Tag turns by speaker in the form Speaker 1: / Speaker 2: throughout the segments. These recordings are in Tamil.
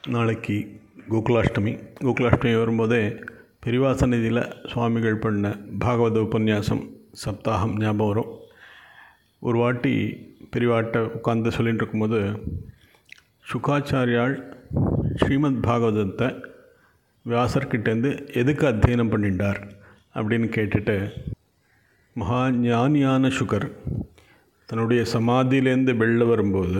Speaker 1: நாளைக்கு கோகுலாஷ்டமி கோகுலாஷ்டமி வரும்போதே பெரியவா சந்நிதியில் சுவாமிகள் பண்ண பாகவத உபன்யாசம் சப்தாகம் ஞாபகம் வரும் ஒரு வாட்டி பெரியவாட்ட உட்காந்து சொல்லிட்டு இருக்கும்போது சுகாச்சாரியால் ஸ்ரீமத் பாகவதத்தை வியாசர்கிட்டேருந்து எதுக்கு அத்தியனம் பண்ணிட்டார் அப்படின்னு கேட்டுட்டு மகா ஞானியான சுகர் தன்னுடைய சமாதியிலேருந்து வெளில வரும்போது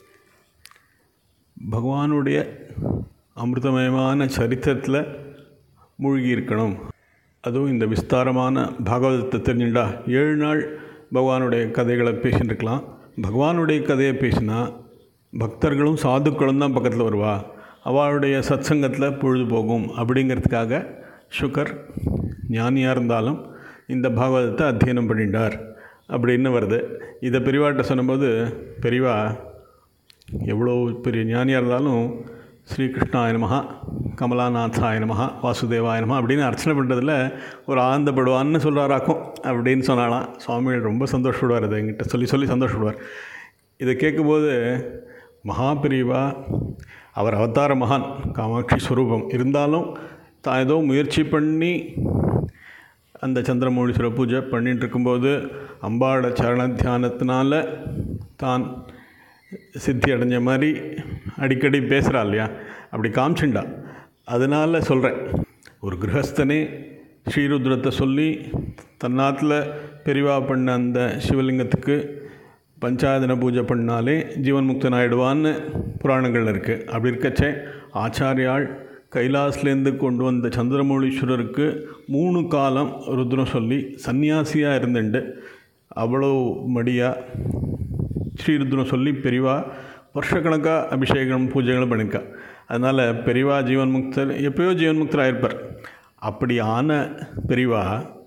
Speaker 1: பகவானுடைய அமிர்தமயமான சரித்திரத்தில் மூழ்கி இருக்கணும் அதுவும் இந்த விஸ்தாரமான பாகவதத்தை தெரிஞ்சுட்டா ஏழு நாள் பகவானுடைய கதைகளை பேசின்னு இருக்கலாம் பகவானுடைய கதையை பேசினா பக்தர்களும் சாதுக்களும் தான் பக்கத்தில் வருவா அவளுடைய சத்சங்கத்தில் பொழுது போகும் அப்படிங்கிறதுக்காக சுகர் ஞானியாக இருந்தாலும் இந்த பாகவதத்தை அத்தியனம் பண்ணிட்டார் அப்படின்னு வருது இதை பெரியவாட்ட சொன்னபோது பெரியவா எவ்வளோ பெரிய ஞானியாக இருந்தாலும் ஸ்ரீகிருஷ்ணாய நமஹா கமலாநாத்தாய நமஹா வாசுதேவாய நமஹா அப்படின்னு அர்ச்சனை பண்ணுறதுல ஒரு ஆனந்தப்படுவான்னு சொல்கிறாராக்கும் அப்படின்னு சொன்னாலாம் சுவாமிகள் ரொம்ப சந்தோஷப்படுவார் அதை என்கிட்ட சொல்லி சொல்லி சந்தோஷப்படுவார் இதை கேட்கும்போது மகா பிரிவா அவர் அவதார மகான் காமாட்சி ஸ்வரூபம் இருந்தாலும் தான் ஏதோ முயற்சி பண்ணி அந்த சந்திரமௌழீஸ்வர பூஜை பண்ணிட்டு இருக்கும்போது அம்பாட சரண தியானத்தினால தான் சித்தி அடைஞ்ச மாதிரி அடிக்கடி பேசுகிறா இல்லையா அப்படி காமிச்சுண்டா அதனால் சொல்கிறேன் ஒரு கிரகஸ்தனே ஸ்ரீருத்ரத்தை சொல்லி தன்னாத்தில் பெரிவா பண்ண அந்த சிவலிங்கத்துக்கு பஞ்சாயதன பூஜை பண்ணாலே ஜீவன் முக்தன் ஆகிடுவான்னு புராணங்கள் இருக்குது அப்படி இருக்கச்சே ஆச்சாரியால் கைலாஸ்லேருந்து கொண்டு வந்த சந்திரமௌழீஸ்வரருக்கு மூணு காலம் ருத்ரம் சொல்லி சன்னியாசியாக இருந்துண்டு அவ்வளோ மடியாக ஸ்ரீருத்ரம் சொல்லி பெரிவா வருஷக்கணக்காக அபிஷேகம் பூஜைகளும் பண்ணியிருக்கா அதனால் பெரிவா ஜீவன் முக்தர் எப்பயோ ஜீவன் முக்தர் ஆயிருப்பார் அப்படி ஆன பெரிவா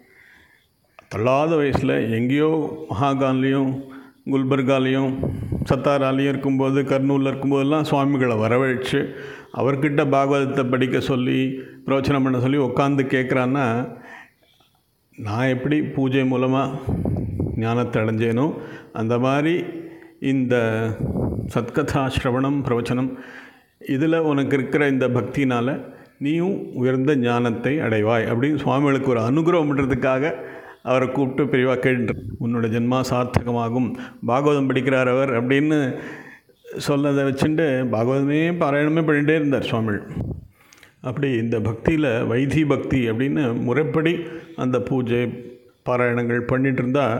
Speaker 1: தள்ளாத வயசில் எங்கேயோ மகாகான்லேயும் குல்பர்காலேயும் சத்தாராலேயும் இருக்கும்போது கர்னூலில் இருக்கும்போதெல்லாம் சுவாமிகளை வரவழைச்சு அவர்கிட்ட பாகவதத்தை படிக்க சொல்லி பிரவச்சனம் பண்ண சொல்லி உட்காந்து கேட்குறான்னா நான் எப்படி பூஜை மூலமாக ஞானத்தை அடைஞ்சேனோ அந்த மாதிரி இந்த சத்கதா ஸ்ரவணம் பிரவச்சனம் இதில் உனக்கு இருக்கிற இந்த பக்தினால் நீயும் உயர்ந்த ஞானத்தை அடைவாய் அப்படின்னு சுவாமிகளுக்கு ஒரு அனுகிரகம் பண்ணுறதுக்காக அவரை கூப்பிட்டு பெரியவா கேட்டு உன்னோட ஜென்மா சார்த்தகமாகும் பாகவதம் படிக்கிறார் அவர் அப்படின்னு சொன்னதை வச்சுட்டு பாகவதமே பாராயணமே பண்ணிகிட்டே இருந்தார் சுவாமிகள் அப்படி இந்த பக்தியில் வைத்தி பக்தி அப்படின்னு முறைப்படி அந்த பூஜை பாராயணங்கள் பண்ணிகிட்டு இருந்தால்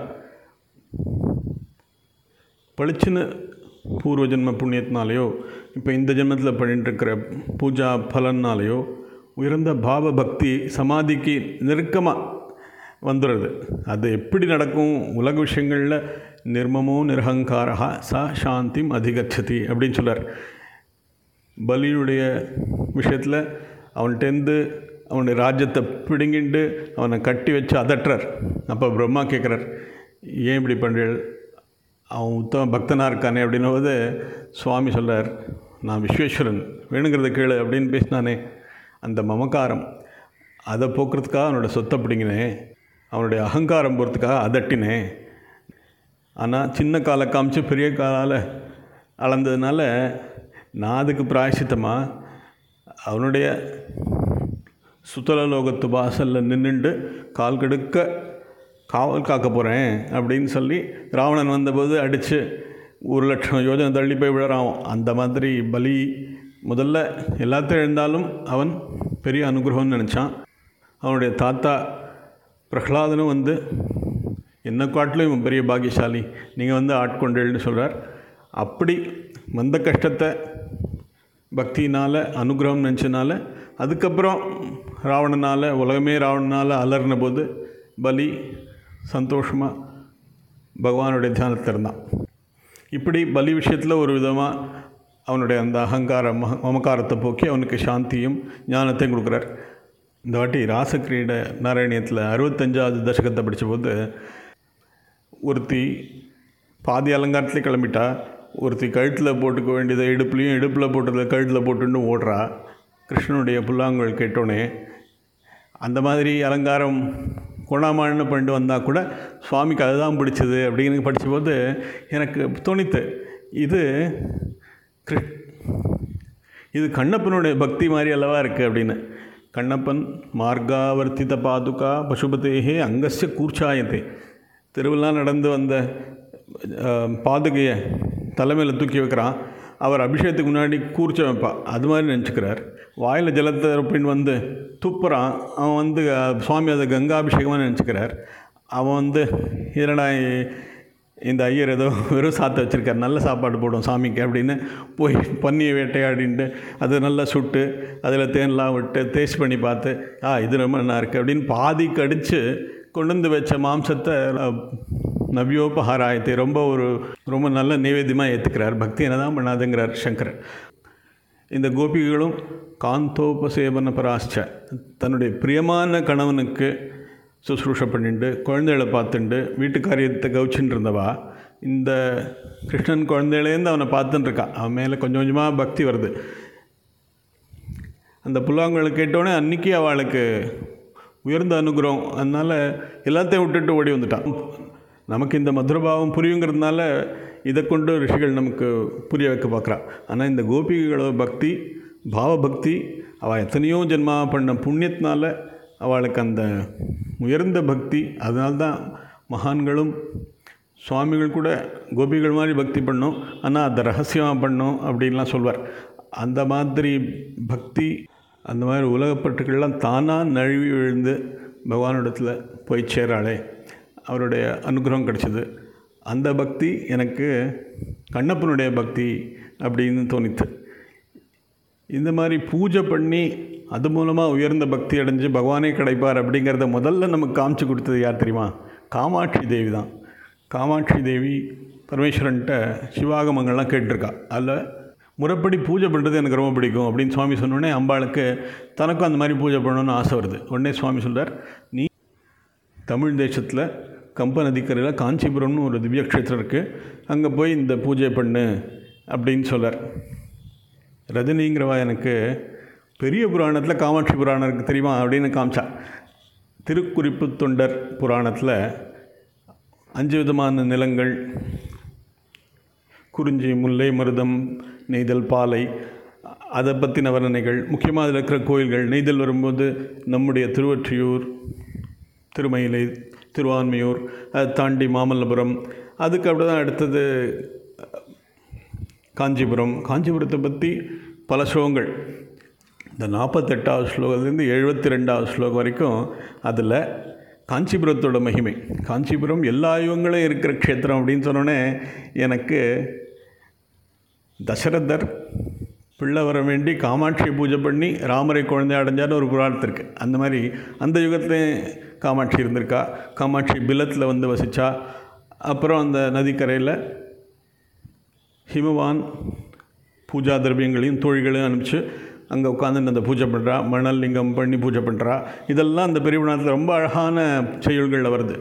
Speaker 1: பளிச்சுன்னு பூர்வ ஜென்ம புண்ணியத்தினாலேயோ இப்போ இந்த ஜென்மத்தில் பண்ணிட்டு இருக்கிற பூஜா பலன்னாலேயோ உயர்ந்த பாவ பக்தி சமாதிக்கு நெருக்கமாக வந்துடுறது அது எப்படி நடக்கும் உலக விஷயங்களில் நிர்மமோ நிர்ஹங்காரா சா சாந்திம் அதிகச்சதி அப்படின்னு சொல்கிறார் பலியுடைய விஷயத்தில் அவன்கிட்டேருந்து அவனுடைய ராஜ்யத்தை பிடுங்கிட்டு அவனை கட்டி வச்சு அதட்டுறார் அப்போ பிரம்மா கேட்குறார் ஏன் இப்படி பண்ணுறீள் அவன் உத்தம பக்தனாக இருக்கானே அப்படின்னும் போது சுவாமி சொல்கிறார் நான் விஸ்வேஸ்வரன் வேணுங்கிறத கேளு அப்படின்னு பேசினானே அந்த மமக்காரம் அதை போக்குறதுக்காக அவனோட சொத்தை பிடிங்கினேன் அவனுடைய அகங்காரம் போகிறதுக்காக அதட்டினேன் ஆனால் சின்ன காலை காமிச்சு பெரிய காலால் அளந்ததுனால நான் அதுக்கு பிராயசித்தமாக அவனுடைய சுத்தலலோகத்து வாசலில் நின்றுண்டு கால் கெடுக்க காவல் காக்க போகிறேன் அப்படின்னு சொல்லி ராவணன் வந்தபோது அடித்து ஒரு லட்சம் யோஜனை தள்ளி போய் விழறான் அந்த மாதிரி பலி முதல்ல எல்லாத்தையும் எழுந்தாலும் அவன் பெரிய அனுகிரகம்னு நினச்சான் அவனுடைய தாத்தா பிரகலாதனும் வந்து என்ன காட்டிலும் இவன் பெரிய பாக்கியசாலி நீங்கள் வந்து ஆட்கொண்டேன்னு சொல்கிறார் அப்படி வந்த கஷ்டத்தை பக்தினால் அனுகிரகம் நினச்சனால அதுக்கப்புறம் ராவணனால் உலகமே ராவணனால் அலறின போது பலி சந்தோஷமாக பகவானுடைய தியானத்தில் இருந்தான் இப்படி பலி விஷயத்தில் ஒரு விதமாக அவனுடைய அந்த அகங்கார மக மமக்காரத்தை போக்கி அவனுக்கு சாந்தியும் ஞானத்தையும் கொடுக்குறார் இந்த வாட்டி ராசக்கிரீட நாராயணியத்தில் அறுபத்தஞ்சாவது தசகத்தை படித்தபோது ஒருத்தி பாதி அலங்காரத்துலேயே கிளம்பிட்டா ஒருத்தி கழுத்தில் போட்டுக்க வேண்டியதை இடுப்புலையும் இடுப்பில் போட்டதை கழுத்தில் போட்டுன்னு ஓடுறா கிருஷ்ணனுடைய புல்லாங்குழல் கேட்டோன்னே அந்த மாதிரி அலங்காரம் கொணாமான்னு பண்ணிட்டு வந்தால் கூட சுவாமிக்கு அதுதான் பிடிச்சது அப்படின்னு படித்தபோது எனக்கு தோணித்து இது கிருஷ் இது கண்ணப்பனுடைய பக்தி மாதிரி அல்லவா இருக்குது அப்படின்னு கண்ணப்பன் மார்காவர்த்தித பாதுகா பசுபதேகே அங்கஸ்ய கூர்ச்சாயத்தை திருவிழா நடந்து வந்த அஹ், பாதுகையை தலைமையில் தூக்கி வைக்கிறான் அவர் அபிஷேகத்துக்கு முன்னாடி கூர்ச்ச வைப்பா அது மாதிரி நினச்சிக்கிறார் வாயில் ஜலத்தை பின் வந்து துப்புறான் அவன் வந்து அஹ், சுவாமி அதை கங்காபிஷேகமாக நினச்சிக்கிறார் அவன் வந்து என்னடா இ- இந்த ஐயர் ஏதோ வெறும் சாத்தை வச்சுருக்கார் நல்ல சாப்பாடு போடும் சாமிக்கு அப்படின்னு போய் பன்னியை வேட்டையாடின்ட்டு அது நல்லா சுட்டு அதில் தேன்லாம் விட்டு டேஸ்ட் பண்ணி பார்த்து ஆ இது ரொம்ப நல்லா இருக்குது அப்படின்னு பாதி கடித்து கொண்டு வந்து வச்ச மாம்சத்தை அஹ், நவ்யோபஹாராயத்தை ரொம்ப ஒரு ரொம்ப நல்ல நைவேத்தியமாக ஏற்றுக்கிறார் பக்தி என்ன தான் பண்ணாதுங்கிறார் சங்கரர் இந்த கோபிகளும் காந்தோபசேவன பராஷ்ச தன்னுடைய பிரியமான கணவனுக்கு சுசுரூஷை பண்ணிட்டு குழந்தைகளை பார்த்துண்டு வீட்டு காரியத்தை கவுச்சின்னு இருந்தவா இந்த கிருஷ்ணன் குழந்தையிலேருந்து அவனை பார்த்துன்னு இருக்கான் அவன் மேலே கொஞ்சம் கொஞ்சமாக பக்தி வருது அந்த புல்லாங்குழலை கேட்டோடனே அன்றைக்கி அவளுக்கு உயர்ந்த அனுகிரகம் அதனால் எல்லாத்தையும் விட்டுட்டு ஓடி வந்துட்டான் நமக்கு இந்த மதுரபாவம் புரியுங்கிறதுனால இதை கொண்டு ரிஷிகள் நமக்கு புரிய வைக்க பார்க்குறா ஆனால் இந்த கோபிகளோட பக்தி பாவ பக்தி அவள் எத்தனையோ ஜென்மா பண்ண புண்ணியத்தினால அவளுக்கு அந்த உயர்ந்த பக்தி அதனால்தான் மகான்களும் சுவாமிகள் கூட கோபிகள் மாதிரி பக்தி பண்ணோம் ஆனால் அதை ரகசியமாக பண்ணோம் அப்படின்லாம் சொல்வார் அந்த மாதிரி பக்தி அந்த மாதிரி உலகப்பற்றுக்கள்லாம் தானாக நழுவி விழுந்து பகவானிடத்தில் போய் சேராளே அவருடைய அனுகிரகம் கிடச்சிது அந்த பக்தி எனக்கு கண்ணப்பனுடைய பக்தி அப்படின்னு தோணித்து இந்த மாதிரி பூஜை பண்ணி அது மூலமாக உயர்ந்த பக்தி அடைஞ்சு பகவானே கிடைப்பார் அப்படிங்கிறத முதல்ல நமக்கு காமிச்சு கொடுத்தது யார் தெரியுமா காமாட்சி தேவி தான் காமாட்சி தேவி பரமேஸ்வரன்ட்ட சிவாகமங்கள்லாம் கேட்டிருக்கா அதில் முறைப்படி பூஜை பண்ணுறது எனக்கு ரொம்ப பிடிக்கும் அப்படின்னு சுவாமி சொன்னோடனே அம்பாளுக்கு தனக்கும் அந்த மாதிரி பூஜை பண்ணணும்னு ஆசை வருது உடனே சுவாமி சொல்றார் நீ தமிழ் தேசத்தில் கம்ப நதிக்கரையில் காஞ்சிபுரம்னு ஒரு திவ்ய க்ஷேத்திரம் இருக்குது அங்கே போய் இந்த பூஜை பண்ணு அப்படின்னு சொல்லார் ரஜினிங்கிறவா எனக்கு பெரிய புராணத்தில் காமாட்சி புராணம் இருக்குது தெரியுமா அப்படின்னு காமிச்சா திருக்குறிப்பு தொண்டர் புராணத்தில் அஞ்சு விதமான நிலங்கள் குறிஞ்சி முல்லை மருதம் நெய்தல் பாலை அதை பற்றின வர்ணனைகள் முக்கியமாக அதில் இருக்கிற கோயில்கள் நெய்தல் வரும்போது நம்முடைய திருவொற்றியூர் திருமயிலை திருவான்மையூர் அதை தாண்டி மாமல்லபுரம் அதுக்கு அப்படி தான் அடுத்தது காஞ்சிபுரம் காஞ்சிபுரத்தை பற்றி பல ஸ்லோகங்கள் இந்த நாற்பத்தெட்டாவது ஸ்லோகத்துலேருந்து எழுபத்தி ரெண்டாவது ஸ்லோகம் வரைக்கும் அதில் காஞ்சிபுரத்தோட மகிமை காஞ்சிபுரம் எல்லா யுகங்களும் இருக்கிற க்ஷேத்திரம் அப்படின்னு சொன்னோன்னே எனக்கு தசரதர் பிள்ளை வர வேண்டி காமாட்சியை பூஜை பண்ணி ராமரை குழந்தை அடைஞ்சான்னு ஒரு புராணத்து இருக்குது அந்த மாதிரி அந்த யுகத்துலேயும் காமாட்சி இருந்திருக்கா காமாட்சி பிலத்தில் வந்து வசிச்சா அப்புறம் அந்த நதிக்கரையில் ஹிமவான் பூஜா திரவியங்களையும் தோழிகளையும் அனுப்பிச்சு அங்கே உட்காந்து அந்த பூஜை பண்ணுறா மணல் லிங்கம் பண்ணி பூஜை பண்ணுறா இதெல்லாம் அந்த பெரிய புராணத்தில் ரொம்ப அழகான செயல்களில் வருது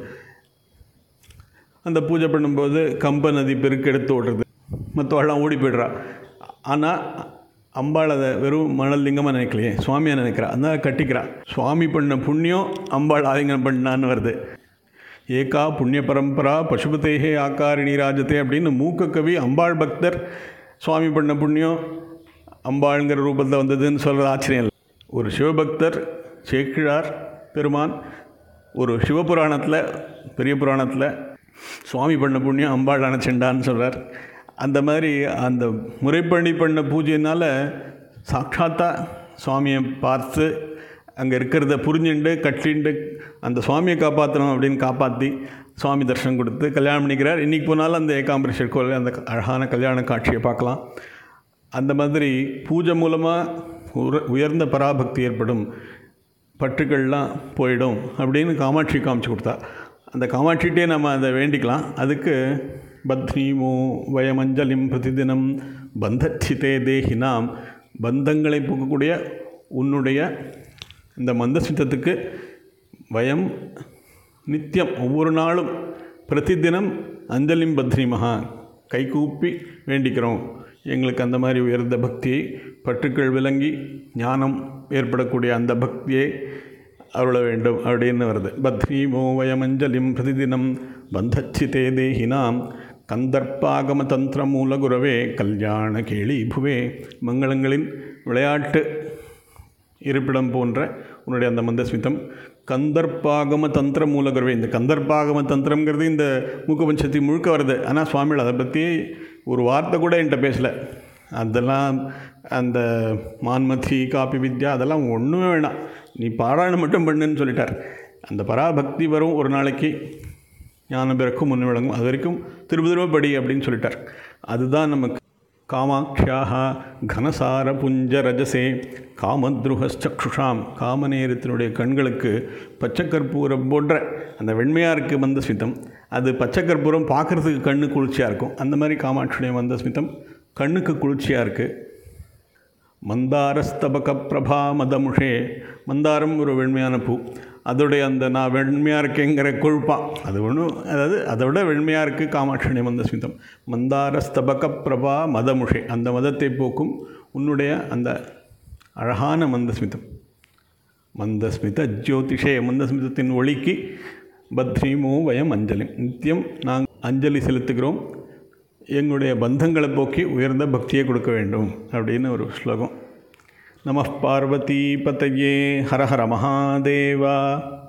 Speaker 1: அந்த பூஜை பண்ணும்போது கம்ப நதி பெருக்கெடுத்து ஓடுறது மற்றவெல்லாம் ஓடி போய்டுறா ஆனால் அம்பாள் அதை வெறும் மணல் லிங்கமாக நினைக்கலையே சுவாமியாக நினைக்கிறா அதனால கட்டிக்கிறா சுவாமி பண்ண புண்ணியம் அம்பாள் ஆலிங்கனம் பண்ணான்னு வருது ஏகா புண்ணிய பரம்பரா பசுபதேகே ஆக்காரிணி ராஜதே அப்படின்னு மூக்க கவி அம்பாள் பக்தர் சுவாமி பண்ண புண்ணியம் அம்பாளுங்கிற ரூபத்தில் வந்ததுன்னு சொல்கிறது ஆச்சரியம் இல்லை ஒரு சிவபக்தர் சேக்கிழார் பெருமான் ஒரு சிவபுராணத்தில் பெரிய புராணத்தில் சுவாமி பண்ண புண்ணியம் அம்பாள் அணைச்சண்டான்னு சொல்கிறார் அந்த மாதிரி அந்த முறைப்படி பண்ண பூஜையினால் சாட்சாத்தா சுவாமியை பார்த்து அங்கே இருக்கிறத புரிஞ்சுண்டு கட்டிண்டு அந்த சுவாமியை காப்பாற்றணும் அப்படின்னு காப்பாற்றி சுவாமி தரிசனம் கொடுத்து கல்யாணம் பண்ணிக்கிறார் இன்றைக்கி போனாலும் அந்த ஏகாம்பரேஸ்வர் கோயில் அந்த அழகான கல்யாண காட்சியை பார்க்கலாம் அந்த மாதிரி பூஜை மூலமாக உர உயர்ந்த பராபக்தி ஏற்படும் பற்றுக்கள்லாம் போயிடும் அப்படின்னு காமாட்சி காமிச்சு கொடுத்தா அந்த காமாட்சிகிட்டே நம்ம அதை வேண்டிக்கலாம் அதுக்கு பத்னீமோ வயமஞ்சலிம் பிரதிதினம் பந்தச்சிதே தேகினாம் பந்தங்களை போக்கக்கூடிய உன்னுடைய இந்த மந்தசித்தத்துக்கு வயம் நித்தியம் ஒவ்வொரு நாளும் பிரதிதினம் அஞ்சலிம் பத்னிமகா கைகூப்பி வேண்டிக்கிறோம் எங்களுக்கு அந்த மாதிரி உயர்ந்த பக்தியை பற்றுக்கள் விளங்கி ஞானம் ஏற்படக்கூடிய அந்த பக்தியை அருள வேண்டும் அப்படின்னு வருது பத்ரீமோ வயமஞ்சலிம் பிரதிதினம் பந்தச்சிதே தேகினாம் கந்தர்ப்பாகம தந்திர மூலகுரவே கல்யாண கேளி புவே மங்களங்களின் விளையாட்டு இருப்பிடம் போன்ற உன்னுடைய அந்த மந்தஸ்மிதம் கந்தர்ப்பாகம தந்திர மூலகுரவே இந்த கந்தர்ப்பாகம தந்திரங்கிறது இந்த மூக்கபஞ்சத்தி முழுக்க வருது ஆனால் சுவாமிகள் அதை பற்றி ஒரு வார்த்தை கூட என்கிட்ட பேசலை அதெல்லாம் அந்த மான்மதி காப்பி வித்யா அதெல்லாம் ஒன்றுமே வேணாம் நீ பாராயணம் மட்டும் பண்ணுன்னு சொல்லிட்டார் அந்த பராபக்தி வரும் ஒரு நாளைக்கு ஞானம் பிறக்கும் முன்னு விளங்கும் அது வரைக்கும் திரும்ப திரும்ப படி அப்படின்னு சொல்லிட்டார் அதுதான் நமக்கு காமாட்சியாக கனசார புஞ்ச ரஜசே காமத்ருஹச்சக்ஷுஷாம் காமநேரத்தினுடைய கண்களுக்கு பச்சைக்கற்பூரம் போன்ற அந்த வெண்மையாக இருக்குது மந்தஸ்மிதம் அது பச்சைக்கற்பூரம் பார்க்குறதுக்கு கண்ணு குளிர்ச்சியாக இருக்கும் அந்த மாதிரி காமாட்சியுடைய மந்தஸ்மிதம் கண்ணுக்கு குளிர்ச்சியாக இருக்குது மந்தாரஸ்தபக பிரபா மதமுஷே மந்தாரம் ஒரு வெண்மையான பூ அதோடைய அந்த நான் வெண்மையாக இருக்கேங்கிற கொழுப்பான் அது ஒன்றும் அதாவது அதை விட வெண்மையாக இருக்குது காமாட்சி மந்தஸ்மிதம் மந்தாரஸ்தபக பிரபா மதமுஷே அந்த மதத்தை போக்கும் உன்னுடைய அந்த அழகான மந்தஸ்மிதம் மந்தஸ்மித ஜோதிஷே மந்தஸ்மிதத்தின் ஒளிக்கு பத்ரீமோ வயம் அஞ்சலி நித்தியம் நாங்கள் அஞ்சலி செலுத்துகிறோம் எங்களுடைய பந்தங்களை போக்கி உயர்ந்த பக்தியை கொடுக்க வேண்டும் அப்படின்னு ஒரு ஸ்லோகம் நம பார்வதி பதையே ஹர ஹர மகாதேவா